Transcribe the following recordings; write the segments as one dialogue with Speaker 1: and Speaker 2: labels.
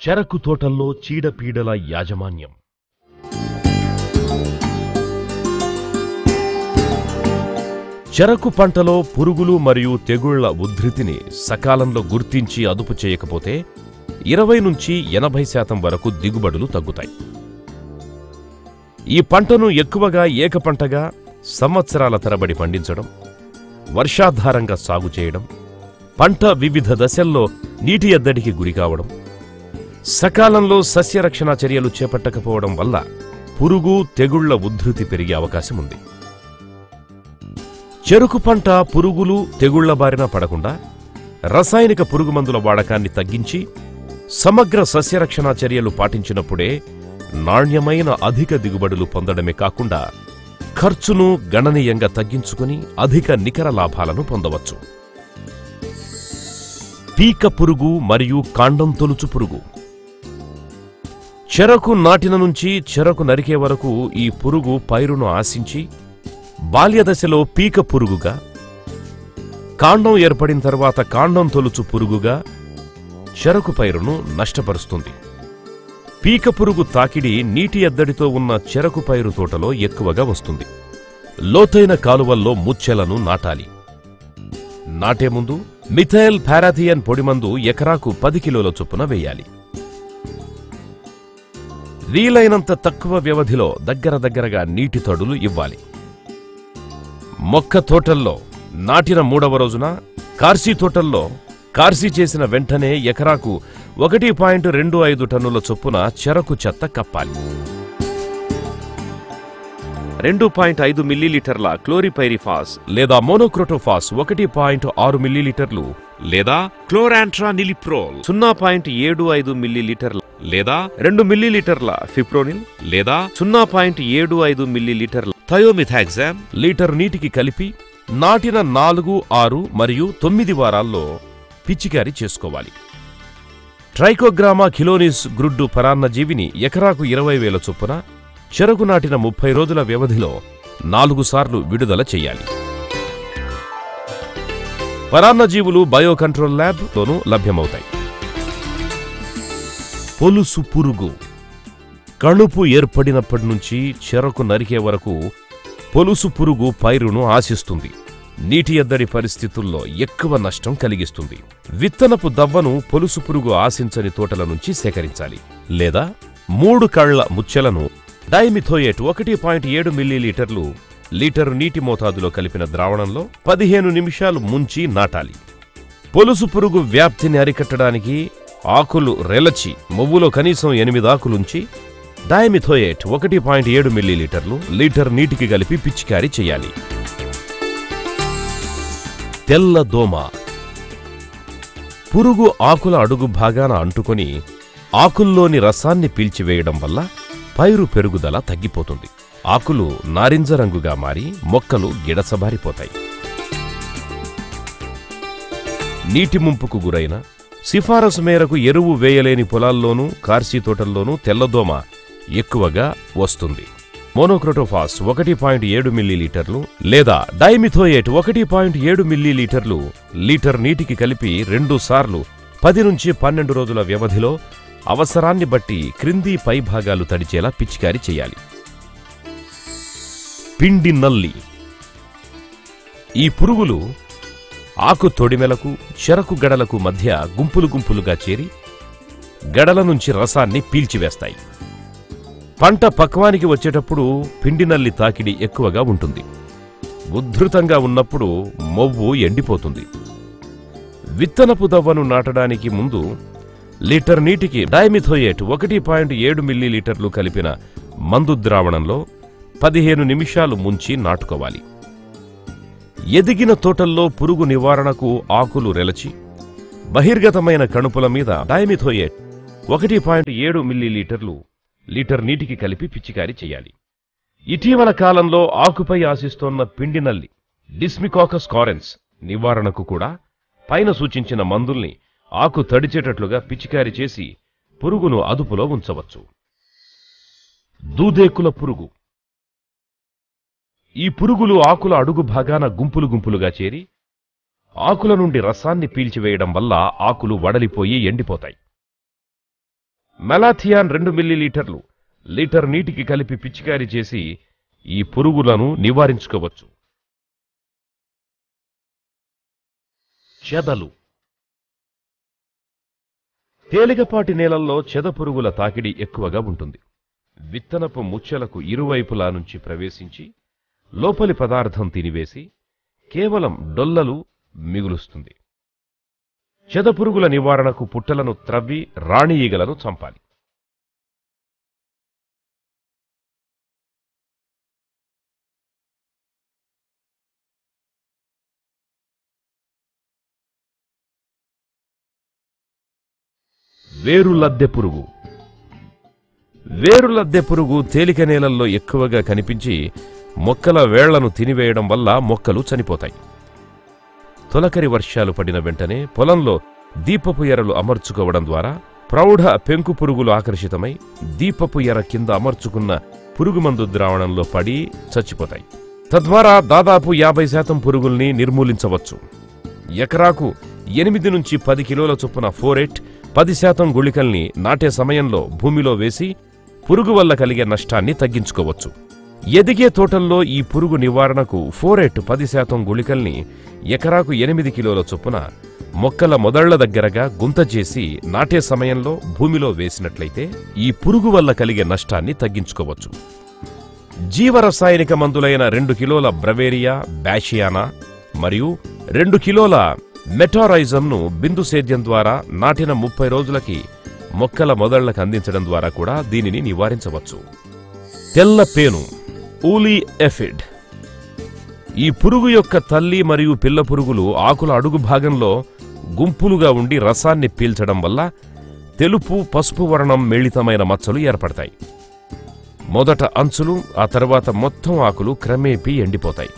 Speaker 1: చెరకు తోటల్లో చీడపీడల యాజమాన్యం చెరకు పంటలో పురుగులు మరియు తెగుళ్ల ఉధృతిని సకాలంలో గుర్తించి అదుపు చేయకపోతే ఇరవై నుంచి ఎనభై శాతం వరకు దిగుబడులు తగ్గుతాయి ఈ పంటను ఎక్కువగా ఏకపంటగా సంవత్సరాల తరబడి పండించడం వర్షాధారంగా సాగు చేయడం పంట వివిధ దశల్లో నీటి ఎద్దడికి గురికావడం సకాలంలో సస్యరక్షణ చర్యలు చేపట్టకపోవడం వల్ల పురుగు తెగుళ్ల ఉధృతి పెరిగే అవకాశం ఉంది చెరుకు పంట పురుగులు తెగుళ్ల బారిన పడకుండా రసాయనిక పురుగుమందుల వాడకాన్ని తగ్గించి సమగ్ర సస్యరక్షణ చర్యలు పాటించినప్పుడే నాణ్యమైన అధిక దిగుబడులు పొందడమే కాకుండా ఖర్చును గణనీయంగా తగ్గించుకుని అధిక నికర లాభాలను పొందవచ్చు పీక పురుగు మరియు కాండం తొలుచు పురుగు చెరకు నాటిన నుంచి చెరకు నరికే వరకు ఈ పురుగు పైరును ఆశించి బాల్యదశలో పీక పురుగుగా కాండం ఏర్పడిన తర్వాత కాండం తొలుచు పురుగుగా చెరకు పైరును నష్టపరుస్తుంది పీక పురుగు తాకిడి నీటి ఎద్దడితో ఉన్న చెరకు పైరు తోటలో ఎక్కువగా వస్తుంది లోతైన కాలువల్లో ముచ్చెలను నాటాలి నాటే ముందు మిథైల్ పారాథియన్ పొడిమందు ఎకరాకు పది కిలోల చొప్పున వేయాలి వీలైనంత తక్కువ వ్యవధిలో దగ్గర దగ్గరగా నీటి తడులు ఇవ్వాలి మొక్క తోటల్లో నాటిన మూడవ రోజున కార్సీ తోటల్లో కార్సీ చేసిన వెంటనే ఎకరాకు ఒకటి పాయింట్ రెండు ఐదు టన్నుల చొప్పున చెరకు చెత్త కప్పాలి రెండు పాయింట్ ఐదు మిల్లీలీటర్ల క్లోరిపైరిఫాస్ లేదా మోనోక్రోటోఫాస్ ఒకటి పాయింట్ ఆరు మిల్లీలీటర్లు లేదా క్లోరాంట్రా నిలిప్రోల్ సున్నా పాయింట్ ఏడు ఐదు మిల్లీలీటర్ల లేదా రెండు మిల్లీలీటర్ల ఫిప్రోనిల్ లేదా సున్నా పాయింట్ ఏడు ఐదు మిల్లీలీటర్ల థయోమిథాక్సామ్ లీటర్ నీటికి కలిపి నాటిన నాలుగు ఆరు మరియు తొమ్మిది వారాల్లో పిచికారీ చేసుకోవాలి ట్రైకోగ్రామా కిలోనిస్ గ్రుడ్డు పరాన్నజీవిని ఎకరాకు ఇరవై వేల చొప్పున చెరకు నాటిన ముప్పై రోజుల వ్యవధిలో నాలుగు సార్లు విడుదల చేయాలి పరాన్నజీవులు బయో కంట్రోల్ ల్యాబ్ తోనూ లభ్యమవుతాయి పొలుసు పురుగు కణుపు ఏర్పడినప్పటి నుంచి చెరకు నరికే వరకు పొలుసు పురుగు పైరును ఆశిస్తుంది నీటి ఎద్దడి పరిస్థితుల్లో ఎక్కువ నష్టం కలిగిస్తుంది విత్తనపు దవ్వను పొలుసు పురుగు ఆశించని తోటల నుంచి సేకరించాలి లేదా మూడు కళ్ల ముచ్చెలను డైమిథోయేట్ ఒకటి పాయింట్ ఏడు మిల్లీలీటర్లు లీటరు నీటి మోతాదులో కలిపిన ద్రావణంలో పదిహేను నిమిషాలు ముంచి నాటాలి పొలుసు పురుగు వ్యాప్తిని అరికట్టడానికి ఆకులు రెలచి మొవ్వులో కనీసం ఎనిమిది ఆకులుంచి డైమిథోయేట్ ఒకటి పాయింట్ ఏడు మిల్లీలీటర్లు లీటర్ నీటికి కలిపి పిచికారీ చేయాలి తెల్ల దోమ పురుగు ఆకుల అడుగు భాగాన అంటుకొని ఆకుల్లోని రసాన్ని పీల్చివేయడం వల్ల పైరు పెరుగుదల తగ్గిపోతుంది ఆకులు నారింజ రంగుగా మారి మొక్కలు గిడసబారిపోతాయి నీటి ముంపుకు గురైన సిఫారసు మేరకు ఎరువు వేయలేని పొలాల్లోనూ కార్సీ తోటల్లోనూ తెల్లదోమ ఎక్కువగా వస్తుంది మోనోక్రోటోఫాస్ ఒకటి పాయింట్ ఏడు మిల్లీలీటర్లు లేదా డైమిథోయేట్ ఒకటి పాయింట్ ఏడు మిల్లీలీటర్లు లీటర్ నీటికి కలిపి రెండు సార్లు పది నుంచి పన్నెండు రోజుల వ్యవధిలో అవసరాన్ని బట్టి క్రింది పై భాగాలు తడిచేలా పిచికారీ చేయాలి పిండి నల్లి ఈ పురుగులు ఆకు తొడిమెలకు చెరకు గడలకు మధ్య గుంపులు గుంపులుగా చేరి గడల నుంచి రసాన్ని పీల్చివేస్తాయి పంట పక్వానికి వచ్చేటప్పుడు పిండి నల్లి తాకిడి ఎక్కువగా ఉంటుంది ఉద్ధృతంగా ఉన్నప్పుడు మొవ్వు ఎండిపోతుంది విత్తనపు దవ్వను నాటడానికి ముందు లీటర్ నీటికి డైమిథోయేట్ ఒకటి పాయింట్ ఏడు మిల్లీలీటర్లు కలిపిన మందు ద్రావణంలో పదిహేను నిమిషాలు ముంచి నాటుకోవాలి ఎదిగిన తోటల్లో పురుగు నివారణకు ఆకులు రెలచి బహిర్గతమైన కణుపుల మీద డైమిథోయేట్ ఒకటి పాయింట్ ఏడు మిల్లీలీటర్లు లీటర్ నీటికి కలిపి పిచికారీ చేయాలి ఇటీవల కాలంలో ఆకుపై ఆశిస్తోన్న పిండి నల్లి డిస్మికాకస్ కారెన్స్ నివారణకు కూడా పైన సూచించిన మందుల్ని ఆకు తడిచేటట్లుగా పిచికారీ చేసి పురుగును అదుపులో ఉంచవచ్చు దూదేకుల పురుగు ఈ పురుగులు ఆకుల అడుగు భాగాన గుంపులు గుంపులుగా చేరి ఆకుల నుండి రసాన్ని పీల్చివేయడం వల్ల ఆకులు వడలిపోయి ఎండిపోతాయి మెలాథియాన్ రెండు మిల్లీలీటర్లు లీటర్ నీటికి కలిపి పిచికారీ చేసి ఈ పురుగులను నివారించుకోవచ్చు చెదలు తేలికపాటి నేలల్లో చెద పురుగుల తాకిడి ఎక్కువగా ఉంటుంది విత్తనపు ముచ్చెలకు ఇరువైపులా నుంచి ప్రవేశించి లోపలి పదార్థం తినివేసి కేవలం డొల్లలు మిగులుస్తుంది చెదపురుగుల నివారణకు పుట్టలను త్రవ్వి రాణి ఈగలను చంపాలి వేరు లద్దె పురుగు వేరు లద్దె పురుగు తేలిక నేలల్లో ఎక్కువగా కనిపించి మొక్కల వేళ్లను తినివేయడం వల్ల మొక్కలు చనిపోతాయి తొలకరి వర్షాలు పడిన వెంటనే పొలంలో దీపపు ఎరలు అమర్చుకోవడం ద్వారా ప్రౌఢ పెంకు పురుగులు ఆకర్షితమై దీపపు ఎర కింద అమర్చుకున్న పురుగుమందు ద్రావణంలో పడి చచ్చిపోతాయి తద్వారా దాదాపు యాభై శాతం పురుగుల్ని నిర్మూలించవచ్చు ఎకరాకు ఎనిమిది నుంచి పది కిలోల చొప్పున ఫోరెట్ పది శాతం గుళికల్ని నాటే సమయంలో భూమిలో వేసి పురుగు వల్ల కలిగే నష్టాన్ని తగ్గించుకోవచ్చు ఎదిగే తోటల్లో ఈ పురుగు నివారణకు ఫోరెట్ పది శాతం గుళికల్ని ఎకరాకు ఎనిమిది కిలోల చొప్పున మొక్కల మొదళ్ల దగ్గరగా గుంత చేసి నాటే సమయంలో భూమిలో వేసినట్లయితే ఈ పురుగు వల్ల కలిగే నష్టాన్ని తగ్గించుకోవచ్చు జీవరసాయనిక మందులైన రెండు కిలోల బ్రవేరియా బ్యాషియానా మరియు రెండు కిలోల మెటారైజంను బిందు సేద్యం ద్వారా నాటిన ముప్పై రోజులకి మొక్కల మొదళ్లకు అందించడం ద్వారా కూడా దీనిని నివారించవచ్చు తెల్ల పేను ఊలీ ఎఫిడ్ ఈ పురుగు యొక్క తల్లి మరియు పిల్ల పురుగులు ఆకుల అడుగు భాగంలో గుంపులుగా ఉండి రసాన్ని పీల్చడం వల్ల తెలుపు పసుపు వర్ణం మిళితమైన మచ్చలు ఏర్పడతాయి మొదట అంచులు ఆ తర్వాత మొత్తం ఆకులు క్రమేపీ ఎండిపోతాయి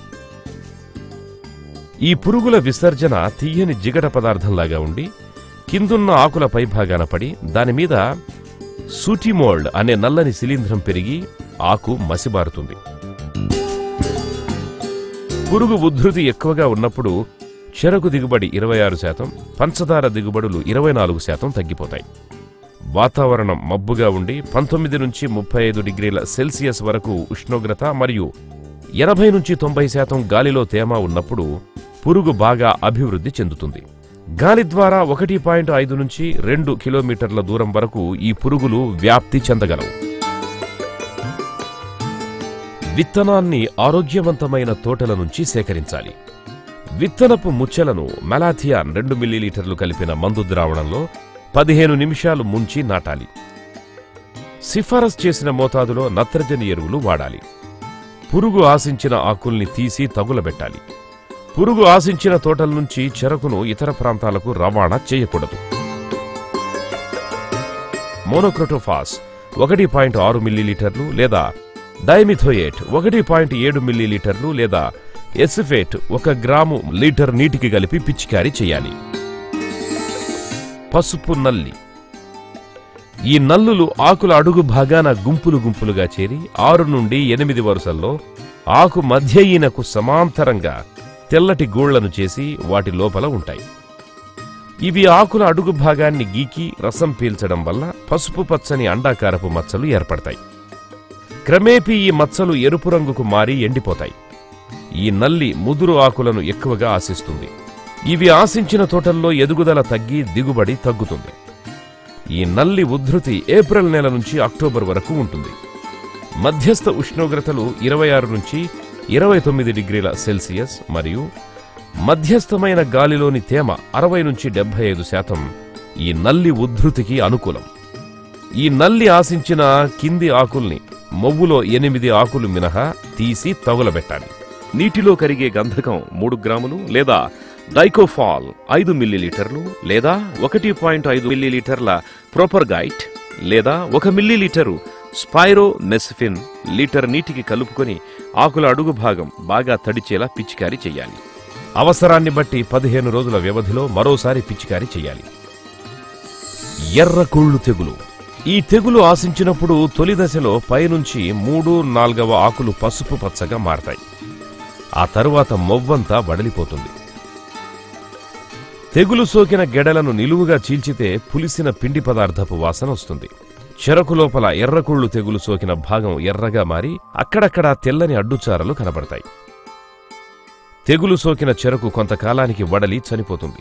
Speaker 1: ఈ పురుగుల విసర్జన తీయని జిగట పదార్థంలాగా ఉండి కిందున్న ఆకుల పైభాగాన పడి దానిమీద సూటిమోల్డ్ అనే నల్లని శిలీంధ్రం పెరిగి ఆకు మసిబారుతుంది పురుగు ఉద్ధృతి ఎక్కువగా ఉన్నప్పుడు చెరకు దిగుబడి ఇరవై ఆరు శాతం పంచదార దిగుబడులు ఇరవై నాలుగు శాతం తగ్గిపోతాయి వాతావరణం మబ్బుగా ఉండి పంతొమ్మిది నుంచి ముప్పై ఐదు డిగ్రీల సెల్సియస్ వరకు ఉష్ణోగ్రత మరియు ఎనభై నుంచి తొంభై శాతం గాలిలో తేమ ఉన్నప్పుడు పురుగు బాగా అభివృద్ధి చెందుతుంది గాలి ద్వారా ఒకటి పాయింట్ ఐదు నుంచి రెండు కిలోమీటర్ల దూరం వరకు ఈ పురుగులు వ్యాప్తి చెందగలవు విత్తనాన్ని ఆరోగ్యవంతమైన తోటల నుంచి సేకరించాలి విత్తనపు ముచ్చెలను మెలాథియాన్ రెండు మిల్లీలీటర్లు కలిపిన మందు ద్రావణంలో పదిహేను నిమిషాలు ముంచి నాటాలి సిఫారసు చేసిన మోతాదులో నత్రజని ఎరువులు వాడాలి పురుగు ఆశించిన ఆకుల్ని తీసి తగులబెట్టాలి పురుగు ఆశించిన తోటల నుంచి చెరకును ఇతర ప్రాంతాలకు రవాణా చేయకూడదు మోనోక్రోటోఫాస్ ఒకటి పాయింట్ ఆరు మిల్లీలీటర్లు లేదా డైమిథోయేట్ ఒకటి పాయింట్ ఏడు మిల్లీలీటర్లు లేదా ఎసిఫేట్ ఒక గ్రాము లీటర్ నీటికి కలిపి పిచికారీ చేయాలి పసుపు నల్లి ఈ నల్లులు ఆకుల అడుగు భాగాన గుంపులు గుంపులుగా చేరి ఆరు నుండి ఎనిమిది వరుసల్లో ఆకు మధ్య ఈనకు సమాంతరంగా తెల్లటి గూళ్లను చేసి వాటి లోపల ఉంటాయి ఇవి ఆకుల అడుగు భాగాన్ని గీకి రసం పీల్చడం వల్ల పసుపు పచ్చని అండాకారపు మచ్చలు ఏర్పడతాయి క్రమేపీ ఈ మచ్చలు ఎరుపు రంగుకు మారి ఎండిపోతాయి ఈ నల్లి ముదురు ఆకులను ఎక్కువగా ఆశిస్తుంది ఇవి ఆశించిన తోటల్లో ఎదుగుదల తగ్గి దిగుబడి తగ్గుతుంది ఈ నల్లి ఉద్ధృతి ఏప్రిల్ నెల నుంచి అక్టోబర్ వరకు ఉంటుంది మధ్యస్థ ఉష్ణోగ్రతలు ఇరవై ఆరు నుంచి ఇరవై తొమ్మిది డిగ్రీల సెల్సియస్ మరియు మధ్యస్థమైన గాలిలోని తేమ అరవై నుంచి డెబ్బై ఐదు శాతం ఈ నల్లి ఉద్ధృతికి అనుకూలం ఈ నల్లి ఆశించిన కింది ఆకుల్ని మొవ్వులో ఎనిమిది ఆకులు మినహా తీసి తగులబెట్టాలి నీటిలో కరిగే గంధకం మూడు గ్రాములు లేదా డైకోఫాల్ ఐదు మిల్లీలీటర్లు లేదా ఒకటి పాయింట్ ఐదు మిల్లీలీటర్ల ప్రోపర్గైట్ లేదా ఒక మిల్లీలీటరు స్పైరో మెస్ఫిన్ లీటర్ నీటికి కలుపుకొని ఆకుల అడుగు భాగం బాగా తడిచేలా పిచికారీ చేయాలి అవసరాన్ని బట్టి పదిహేను రోజుల వ్యవధిలో మరోసారి పిచికారీ చేయాలి ఎర్రకుళ్ళు తెగులు ఈ తెగులు ఆశించినప్పుడు తొలి దశలో పైనుంచి మూడు నాల్గవ ఆకులు పసుపు పచ్చగా మారతాయి ఆ తరువాత మొవ్వంతా వడలిపోతుంది తెగులు సోకిన గెడలను నిలువుగా చీల్చితే పులిసిన పిండి పదార్థపు వాసన వస్తుంది చెరకు లోపల ఎర్రకుళ్ళు తెగులు సోకిన భాగం ఎర్రగా మారి అక్కడక్కడా తెల్లని అడ్డుచారలు కనబడతాయి తెగులు సోకిన చెరకు కొంతకాలానికి వడలి చనిపోతుంది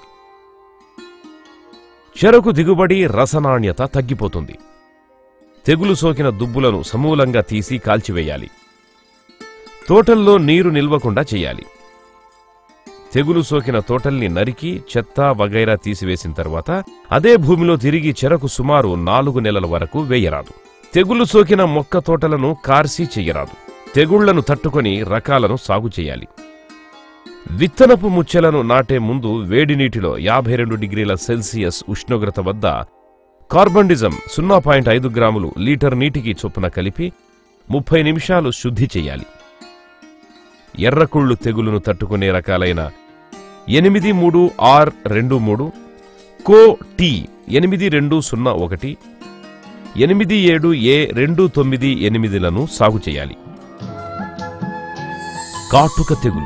Speaker 1: చెరకు దిగుబడి రసనాణ్యత తగ్గిపోతుంది తెగులు సోకిన దుబ్బులను సమూలంగా తీసి కాల్చివేయాలి తోటల్లో నీరు నిల్వకుండా చేయాలి తెగులు సోకిన తోటల్ని నరికి చెత్త వగైరా తీసివేసిన తర్వాత అదే భూమిలో తిరిగి చెరకు సుమారు నాలుగు నెలల వరకు వేయరాదు తెగులు సోకిన మొక్క తోటలను కార్సి చెయ్యరాదు తెగుళ్లను తట్టుకొని రకాలను సాగు చేయాలి విత్తనపు ముచ్చెలను నాటే ముందు వేడి నీటిలో యాభై రెండు డిగ్రీల సెల్సియస్ ఉష్ణోగ్రత వద్ద కార్బండిజం సున్నా పాయింట్ ఐదు గ్రాములు లీటర్ నీటికి చొప్పున కలిపి ముప్పై నిమిషాలు శుద్ధి చెయ్యాలి ఎర్రకుళ్ళు తెగులును తట్టుకునే రకాలైన ఎనిమిది మూడు ఆర్ రెండు మూడు కో టీ ఎనిమిది రెండు సున్నా ఒకటి ఎనిమిది ఏడు ఏ రెండు తొమ్మిది ఎనిమిదిలను సాగు చేయాలి కాటుక తెగులు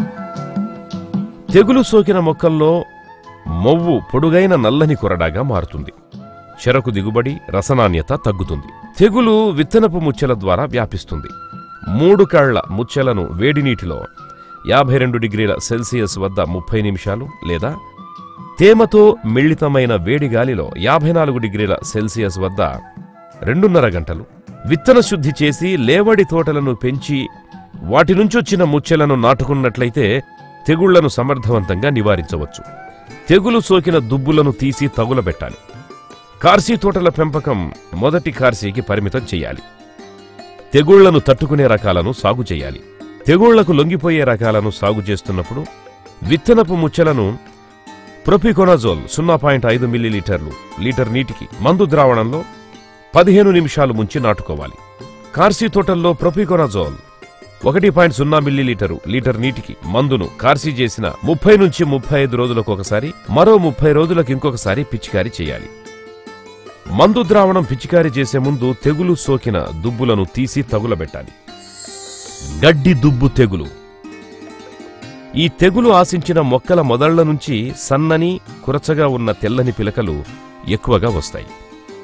Speaker 1: తెగులు సోకిన మొక్కల్లో మొవ్వు పొడుగైన నల్లని కొరడాగా మారుతుంది చెరకు దిగుబడి రసనాణ్యత తగ్గుతుంది తెగులు విత్తనపు ముచ్చెల ద్వారా వ్యాపిస్తుంది మూడు కాళ్ల ముచ్చెలను వేడి నీటిలో యాభై రెండు డిగ్రీల సెల్సియస్ వద్ద ముప్పై నిమిషాలు లేదా తేమతో మిళితమైన వేడి గాలిలో యాభై నాలుగు డిగ్రీల సెల్సియస్ వద్ద రెండున్నర గంటలు విత్తన శుద్ధి చేసి లేవడి తోటలను పెంచి వాటి నుంచొచ్చిన ముచ్చెలను నాటుకున్నట్లయితే తెగుళ్లను సమర్థవంతంగా నివారించవచ్చు తెగులు సోకిన దుబ్బులను తీసి తగులబెట్టాలి కార్సీ తోటల పెంపకం మొదటి కార్సీకి పరిమితం చేయాలి తెగుళ్లను తట్టుకునే రకాలను సాగు చేయాలి తెగుళ్లకు లొంగిపోయే రకాలను సాగు చేస్తున్నప్పుడు విత్తనపు ముచ్చెలను ప్రొపికొనజోల్ సున్నా పాయింట్ ఐదు మిల్లీలీటర్లు లీటర్ నీటికి మందు ద్రావణంలో పదిహేను నిమిషాలు ముంచి నాటుకోవాలి కార్సీ తోటల్లో ప్రొపికొనజోల్ ఒకటి పాయింట్ సున్నా మిల్లీలీటరు లీటర్ నీటికి మందును కార్సీ చేసిన ముప్పై నుంచి ముప్పై ఐదు రోజులకు ఒకసారి మరో ముప్పై రోజులకు ఇంకొకసారి పిచికారీ చేయాలి మందు ద్రావణం పిచికారీ చేసే ముందు తెగులు సోకిన దుబ్బులను తీసి తగులబెట్టాలి గడ్డి దుబ్బు తెగులు ఈ తెగులు ఆశించిన మొక్కల మొదళ్ల నుంచి సన్నని కురచగా ఉన్న తెల్లని పిలకలు ఎక్కువగా వస్తాయి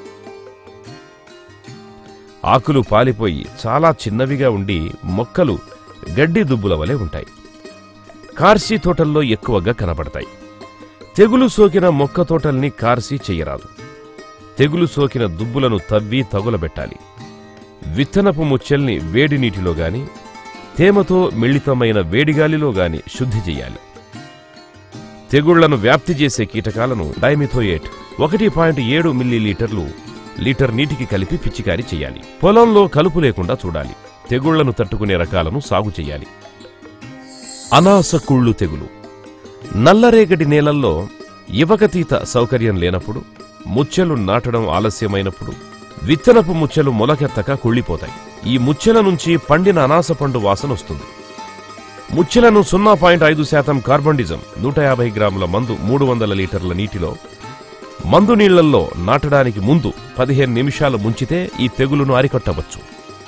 Speaker 1: ఆకులు పాలిపోయి చాలా చిన్నవిగా ఉండి మొక్కలు గడ్డి దుబ్బుల వలె ఉంటాయి కార్సీ తోటల్లో ఎక్కువగా కనబడతాయి తెగులు సోకిన మొక్క తోటల్ని కార్సీ చెయ్యరాదు తెగులు సోకిన దుబ్బులను తవ్వి తగులబెట్టాలి విత్తనపు ముచ్చెల్ని వేడి నీటిలో గాని తేమతో మిళితమైన వేడిగాలిలో గాని శుద్ధి చెయ్యాలి తెగుళ్లను వ్యాప్తి చేసే కీటకాలను డైమిథోయేట్ ఒకటి పాయింట్ ఏడు మిల్లీలీటర్లు లీటర్ నీటికి కలిపి పిచికారీ చేయాలి పొలంలో కలుపు లేకుండా చూడాలి తెగుళ్లను తట్టుకునే రకాలను సాగు చేయాలి అనాస కుళ్ళు తెగులు నల్లరేగడి నేలల్లో ఇవకతీత సౌకర్యం లేనప్పుడు ముచ్చెలు నాటడం ఆలస్యమైనప్పుడు విత్తనపు ముచ్చెలు మొలకెత్తక కుళ్ళిపోతాయి ఈ ముచ్చెల నుంచి పండిన అనాస పండు వాసన వస్తుంది ముచ్చెలను సున్నా పాయింట్ ఐదు శాతం కార్బండిజం నూట యాభై గ్రాముల మందు మూడు వందల లీటర్ల నీటిలో మందు నీళ్లల్లో నాటడానికి ముందు పదిహేను నిమిషాలు ముంచితే ఈ తెగులును అరికట్టవచ్చు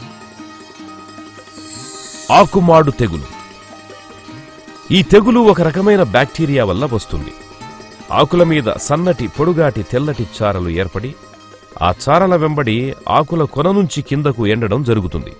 Speaker 1: ఆకుమాడు తెగులు ఈ తెగులు ఒక రకమైన బ్యాక్టీరియా వల్ల వస్తుంది ఆకుల మీద సన్నటి పొడుగాటి తెల్లటి చారలు ఏర్పడి ఆ చారల వెంబడి ఆకుల కొన నుంచి కిందకు ఎండడం జరుగుతుంది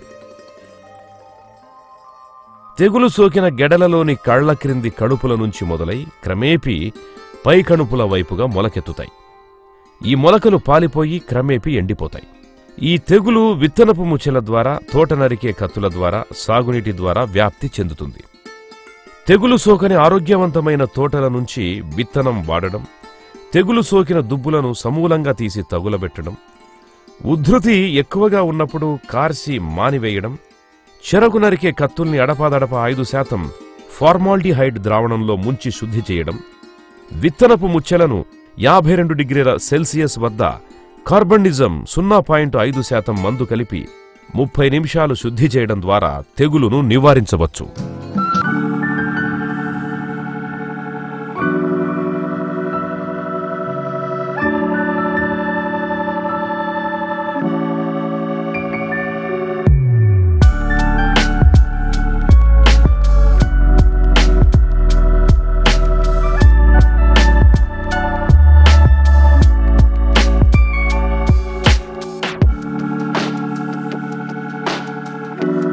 Speaker 1: తెగులు సోకిన గెడలలోని కళ్ల క్రింది కడుపుల నుంచి మొదలై క్రమేపీ పై కణుపుల వైపుగా మొలకెత్తుతాయి ఈ మొలకలు పాలిపోయి క్రమేపీ ఎండిపోతాయి ఈ తెగులు విత్తనపు ముచ్చెల ద్వారా తోట నరికే కత్తుల ద్వారా సాగునీటి ద్వారా వ్యాప్తి చెందుతుంది తెగులు సోకని ఆరోగ్యవంతమైన తోటల నుంచి విత్తనం వాడడం తెగులు సోకిన దుబ్బులను సమూలంగా తీసి తగులబెట్టడం ఉధృతి ఎక్కువగా ఉన్నప్పుడు కార్సి మానివేయడం చెరకు నరికే కత్తుల్ని అడపాదడప ఐదు శాతం ఫార్మాల్డిహైడ్ ద్రావణంలో ముంచి శుద్ధి చేయడం విత్తనపు ముచ్చెలను యాభై రెండు డిగ్రీల సెల్సియస్ వద్ద కార్బనిజం సున్నా పాయింట్ ఐదు శాతం మందు కలిపి ముప్పై నిమిషాలు శుద్ధి చేయడం ద్వారా తెగులును నివారించవచ్చు
Speaker 2: ఆ